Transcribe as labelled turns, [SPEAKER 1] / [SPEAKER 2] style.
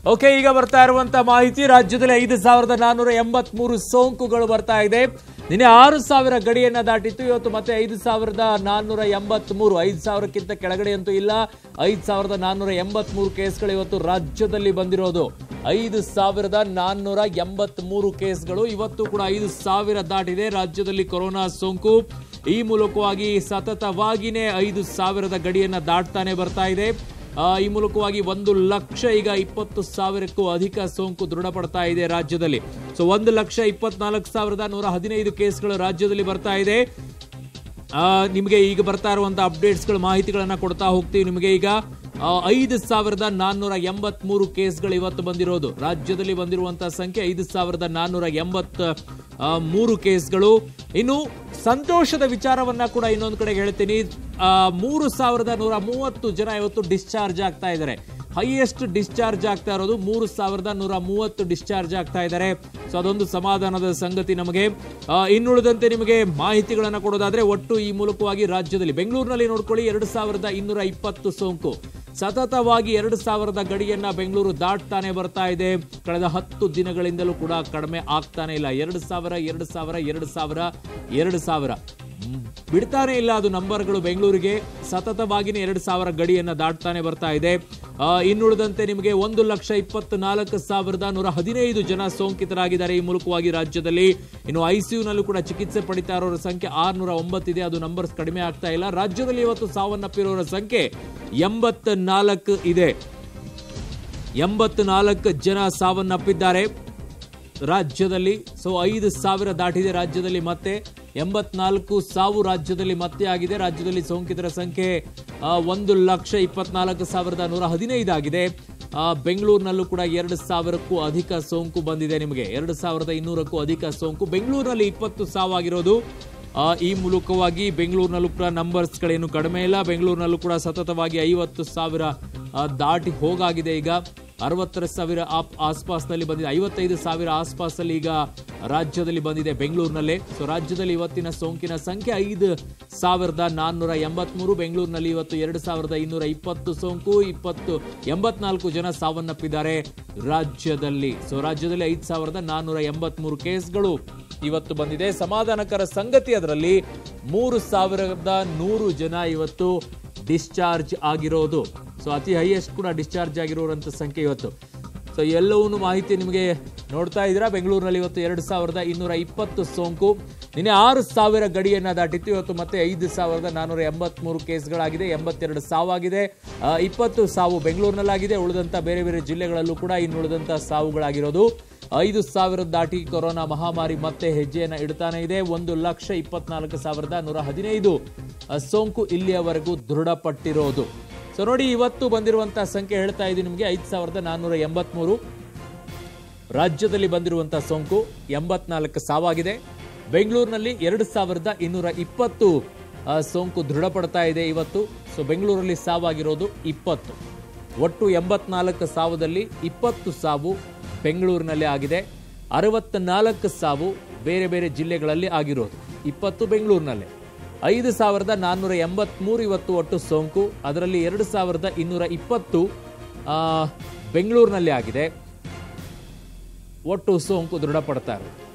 [SPEAKER 1] okay ಈಗ ಬರ್ತಾ ಇರುವಂತ ಮಾಹಿತಿ ರಾಜ್ಯದಲ್ಲಿ ಐದು ಸಾವಿರದ ನಾನ್ನೂರ ಎಂಬತ್ ಮೂರು ಸೋಂಕುಗಳು ಬರ್ತಾ ಇದೆ ನಿನ್ನೆ ಆರು ಸಾವಿರ ಗಡಿಯನ್ನ ದಾಟಿತ್ತು ಇವತ್ತು ಮತ್ತೆ ಐದು ಸಾವಿರದ ನಾನ್ನೂರ ಎಂಬತ್ ಮೂರು ಐದು ಸಾವಿರಕ್ಕಿಂತ ಕೆಳಗಡೆ ಅಂತೂ ಇಲ್ಲ ಐದು ಸಾವಿರದ ನಾನ್ನೂರ ಎಂಬತ್ ಮೂರು ಕೇಸ್ಗಳು ಇವತ್ತು ರಾಜ್ಯದಲ್ಲಿ ಬಂದಿರೋದು ಐದು ಸಾವಿರದ ನಾನ್ನೂರ ಎಂಬತ್ ಮೂರು ಕೇಸ್ಗಳು ಇವತ್ತು ಕೂಡ ಐದು ಸಾವಿರ ದಾಟಿದೆ ರಾಜ್ಯದಲ್ಲಿ ಕೊರೋನಾ ಸೋಂಕು ಈ ಮೂಲಕವಾಗಿ ಸತತವಾಗಿನೇ ಐದು ಸಾವಿರದ ಗಡಿಯನ್ನ ದಾಟ್ತಾನೆ ಬರ್ತಾ ಇದೆ ಆ, ಈ ಮೂಲಕವಾಗಿ ಒಂದು ಲಕ್ಷ ಈಗ ಇಪ್ಪತ್ತು ಸಾವಿರಕ್ಕೂ ಅಧಿಕ ಸೋಂಕು ದೃಢಪಡ್ತಾ ಇದೆ ರಾಜ್ಯದಲ್ಲಿ ಸೊ ಒಂದು ಲಕ್ಷ ಇಪ್ಪತ್ನಾಲ್ಕು ಸಾವಿರದ ನೂರ ಹದಿನೈದು ಕೇಸ್ಗಳು ರಾಜ್ಯದಲ್ಲಿ ಬರ್ತಾ ಇದೆ ಆ, ನಿಮಗೆ ಈಗ ಬರ್ತಾ ಇರುವಂತ ಅಪ್ಡೇಟ್ಸ್ಗಳು ಮಾಹಿತಿಗಳನ್ನ ಕೊಡ್ತಾ ಹೋಗ್ತೀವಿ ನಿಮಗೆ ಈಗ ಆ, ಐದು ಸಾವಿರದ ನಾನ್ನೂರ ಎಂಬತ್ ಮೂರು ಕೇಸ್ಗಳು ಇವತ್ತು ಬಂದಿರೋದು ರಾಜ್ಯದಲ್ಲಿ ಬಂದಿರುವಂತಹ ಸಂಖ್ಯೆ ಐದು ಸಾವಿರದ ನಾನ್ನೂರ ಎಂಬತ್ ಆ, ಮೂರು ಕೇಸ್ಗಳು ಇನ್ನು ಸಂತೋಷದ ವಿಚಾರವನ್ನ ಕೂಡ ಇನ್ನೊಂದು ಕಡೆ ಹೇಳ್ತೀನಿ ಆ, ಮೂರು ಸಾವಿರದ ನೂರ ಮೂವತ್ತು ಜನ ಇವತ್ತು ಡಿಸ್ಚಾರ್ಜ್ ಆಗ್ತಾ ಇದ್ದಾರೆ ಹೈಯೆಸ್ಟ್ ಡಿಸ್ಚಾರ್ಜ್ ಆಗ್ತಾ ಇರೋದು ಮೂರು ಸಾವಿರದ ನೂರ ಮೂವತ್ತು ಡಿಸ್ಚಾರ್ಜ್ ಆಗ್ತಾ ಇದ್ದಾರೆ ಸೊ ಅದೊಂದು ಸಮಾಧಾನದ ಸಂಗತಿ ನಮಗೆ ಆ, ಇನ್ನುಳಿದಂತೆ ನಿಮಗೆ ಮಾಹಿತಿಗಳನ್ನ ಕೊಡೋದಾದ್ರೆ ಒಟ್ಟು ಈ ಮೂಲಕವಾಗಿ ರಾಜ್ಯದಲ್ಲಿ ಬೆಂಗಳೂರಿನಲ್ಲಿ ನೋಡ್ಕೊಳ್ಳಿ ಎರಡು ಸಾವಿರದ ಇನ್ನೂರ ಇಪ್ಪತ್ತು ಸೋಂಕು ಸತತವಾಗಿ ಎರಡು ಸಾವಿರದ ಗಡಿಯನ್ನ ಬೆಂಗಳೂರು ದಾಟ್ತಾನೆ ಬರ್ತಾ ಇದೆ ಕಳೆದ ಹತ್ತು ದಿನಗಳಿಂದಲೂ ಕೂಡ ಕಡಿಮೆ ಆಗ್ತಾನೆ ಇಲ್ಲ ಎರಡು ಸಾವಿರ ಎರಡು ಸಾವಿರ ಎರಡು ಸಾವಿರ ಎರಡು ಸಾವಿರ ಮ್, ಬಿಡ್ತಾನೆ ಇಲ್ಲ ಅದು ನಂಬರ್ಗಳು ಬೆಂಗಳೂರಿಗೆ ಸತತವಾಗಿನೇ ಎರಡು ಸಾವಿರ ಗಡಿಯನ್ನ ದಾಟ್ತಾನೆ ಬರ್ತಾ ಇದೆ ಆ, ಇನ್ನುಳಿದಂತೆ ನಿಮಗೆ ಒಂದು ಲಕ್ಷ ಇಪ್ಪತ್ತು ನಾಲ್ಕು ಸಾವಿರದ ನೂರ ಹದಿನೈದು ಜನ ಸೋಂಕಿತರಾಗಿದ್ದಾರೆ ಈ ಮೂಲಕವಾಗಿ ರಾಜ್ಯದಲ್ಲಿ ಇನ್ನು ಐಸಿಯುನಲ್ಲೂ ಕೂಡ ಚಿಕಿತ್ಸೆ ಪಡಿತಾ ಇರೋರ ಸಂಖ್ಯೆ ಆರ್ನೂರ ಒಂಬತ್ತಿದೆ ಅದು ನಂಬರ್ಸ್ ಕಡಿಮೆ ಆಗ್ತಾ ಇಲ್ಲ ರಾಜ್ಯದಲ್ಲಿ ಇವತ್ತು ಸಾವನ್ನಪ್ಪಿರೋರ ಸಂಖ್ಯೆ ಎಂಬತ್ತ ನಾಲ್ಕು ಇದೆ ಎಂಬತ್ತು ನಾಲ್ಕು ಜನ ಸಾವನ್ನಪ್ಪಿದ್ದಾರೆ ರಾಜ್ಯದಲ್ಲಿ ಸೊ ಐದು ಸಾವಿರ ದಾಟಿದೆ ರಾಜ್ಯದಲ್ಲಿ ಮತ್ತೆ ಎಂಬತ್ನಾಲ್ಕು ಸಾವು ರಾಜ್ಯದಲ್ಲಿ ಮತ್ತೆ ಆಗಿದೆ ರಾಜ್ಯದಲ್ಲಿ ಸೋಂಕಿತರ ಸಂಖ್ಯೆ ಆ, ಒಂದು ಲಕ್ಷ ಇಪ್ಪತ್ನಾಲ್ಕು ಸಾವಿರದ ನೂರ ಹದಿನೈದು ಆಗಿದೆ ಆ, ಬೆಂಗಳೂರಿನಲ್ಲೂ ಕೂಡ ಎರಡು ಸಾವಿರಕ್ಕೂ ಅಧಿಕ ಸೋಂಕು ಬಂದಿದೆ ನಿಮಗೆ ಎರಡು ಸಾವಿರದ ಇನ್ನೂರಕ್ಕೂ ಅಧಿಕ ಸೋಂಕು ಬೆಂಗಳೂರಿನಲ್ಲಿ ಇಪ್ಪತ್ತು ಸಾವಾಗಿರೋದು ಆ, ಈ ಮೂಲಕವಾಗಿ ಬೆಂಗಳೂರಿನಲ್ಲೂ ಕೂಡ ನಂಬರ್ಸ್ಗಳೇನು ಕಡಿಮೆ ಇಲ್ಲ ಬೆಂಗಳೂರಿನಲ್ಲೂ ಕೂಡ ಸತತವಾಗಿ ಐವತ್ತು ಸಾವಿರ ಆ, ದಾಟಿ ಹೋಗಾಗಿದೆ ಈಗ ಅರವತ್ತರ ಸಾವಿರ ಆಪ್ ಆಸ್ಪಾಸ್ನಲ್ಲಿ ಬಂದಿದೆ ಐವತ್ತೈದು ಸಾವಿರ ಆಸ್ಪಾಸಲ್ಲಿ ಈಗ ರಾಜ್ಯದಲ್ಲಿ ಬಂದಿದೆ ಬೆಂಗಳೂರಿನಲ್ಲೇ ಸೊ ರಾಜ್ಯದಲ್ಲಿ ಇವತ್ತಿನ ಸೋಂಕಿನ ಸಂಖ್ಯೆ ಐದು ಸಾವಿರದ ನಾನ್ನೂರ ಎಂಬತ್ಮೂರು ಬೆಂಗಳೂರಿನಲ್ಲಿ ಇವತ್ತು ಎರಡು ಸಾವಿರದ ಇನ್ನೂರ ಇಪ್ಪತ್ತು ಸೋಂಕು ಇಪ್ಪತ್ತು ಎಂಬತ್ನಾಲ್ಕು ಜನ ಸಾವನ್ನಪ್ಪಿದ್ದಾರೆ ರಾಜ್ಯದಲ್ಲಿ ಸೊ ರಾಜ್ಯದಲ್ಲಿ ಐದು ಸಾವಿರದ ನಾನ್ನೂರ ಎಂಬತ್ಮೂರು ಕೇಸ್ಗಳು ಇವತ್ತು ಬಂದಿದೆ ಸಮಾಧಾನಕರ ಸಂಗತಿ ಅದರಲ್ಲಿ ಮೂರು ಸಾವಿರದ ನೂರು ಜನ ಇವತ್ತು ಡಿಸ್ಚಾರ್ಜ್ ಆಗಿರೋದು ಸೊ ಅತಿ ಹೈಯೆಸ್ಟ್ ಕೂಡ ಡಿಸ್ಚಾರ್ಜ್ ಆಗಿರೋರಂಥ ಸಂಖ್ಯೆ ಇವತ್ತು ಸೊ ಎಲ್ಲವೂ ಮಾಹಿತಿ ನಿಮಗೆ ನೋಡ್ತಾ ಇದ್ದೀರಾ ಬೆಂಗಳೂರಿನಲ್ಲಿ ಇವತ್ತು ಎರಡು ಸಾವಿರದ ಇನ್ನೂರ ಇಪ್ಪತ್ತು ಸೋಂಕು ನಿನ್ನೆ ಆರು ಸಾವಿರ ಗಡಿಯನ್ನ ದಾಟಿತ್ತು ಇವತ್ತು ಮತ್ತೆ ಐದು ಸಾವಿರದ ನಾನ್ನೂರ ಎಂಬತ್ಮೂರು ಕೇಸ್ಗಳಾಗಿದೆ ಎಂಬತ್ತೆರಡು ಸಾವಾಗಿದೆ ಆ, ಇಪ್ಪತ್ತು ಸಾವು ಬೆಂಗಳೂರಿನಲ್ಲಾಗಿದೆ ಉಳಿದಂಥ ಬೇರೆ ಬೇರೆ ಜಿಲ್ಲೆಗಳಲ್ಲೂ ಕೂಡ ಇನ್ನುಳಿದಂಥ ಸಾವುಗಳಾಗಿರೋದು ಐದು ಸಾವಿರ ದಾಟಿ ಕೊರೋನಾ ಮಹಾಮಾರಿ ಮತ್ತೆ ಹೆಜ್ಜೆಯನ್ನು ಇಡ್ತಾನೆ ಇದೆ ಒಂದು ಲಕ್ಷ ಇಪ್ಪತ್ನಾಲ್ಕು ಸಾವಿರದ ನೂರ ಹದಿನೈದು ಆ, ಸೋಂಕು ಇಲ್ಲಿಯವರೆಗೂ ದೃಢಪಟ್ಟಿರೋದು ಸೊ ನೋಡಿ ಇವತ್ತು ಬಂದಿರುವಂತಹ ಸಂಖ್ಯೆ ಹೇಳ್ತಾ ಇದ್ದೀನಿ ನಿಮಗೆ ಐದು ಸಾವಿರದ ನಾನ್ನೂರ ಎಂಬತ್ಮೂರು ರಾಜ್ಯದಲ್ಲಿ ಬಂದಿರುವಂತಹ ಸೋಂಕು ಎಂಬತ್ನಾಲ್ಕು ಸಾವಾಗಿದೆ ಬೆಂಗಳೂರಿನಲ್ಲಿ ಎರಡು ಸಾವಿರದ ಇನ್ನೂರ ಇಪ್ಪತ್ತು ಆ, ಸೋಂಕು ದೃಢಪಡ್ತಾ ಇದೆ ಇವತ್ತು ಸೊ ಬೆಂಗಳೂರಲ್ಲಿ ಸಾವಾಗಿರೋದು ಇಪ್ಪತ್ತು ಒಟ್ಟು ಎಂಬತ್ನಾಲ್ಕು ಸಾವದಲ್ಲಿ ಇಪ್ಪತ್ತು ಸಾವು ಬೆಂಗಳೂರಿನಲ್ಲಿ ಆಗಿದೆ ಅರವತ್ತ ನಾಲ್ಕು ಸಾವು ಬೇರೆ ಬೇರೆ ಜಿಲ್ಲೆಗಳಲ್ಲಿ ಆಗಿರೋದು ಇಪ್ಪತ್ತು ಬೆಂಗಳೂರಿನಲ್ಲೇ ಐದು ಸಾವಿರದ ನಾನ್ನೂರ ಎಂಬತ್ಮೂರು ಇವತ್ತು ಒಟ್ಟು ಸೋಂಕು ಅದರಲ್ಲಿ ಎರಡು ಸಾವಿರದ ಇನ್ನೂರ ಇಪ್ಪತ್ತು ಆ, ಬೆಂಗಳೂರಿನಲ್ಲಿ ಆಗಿದೆ ಒಟ್ಟು ಸೋಂಕು ದೃಢಪಡ್ತಾ ಇರೋದು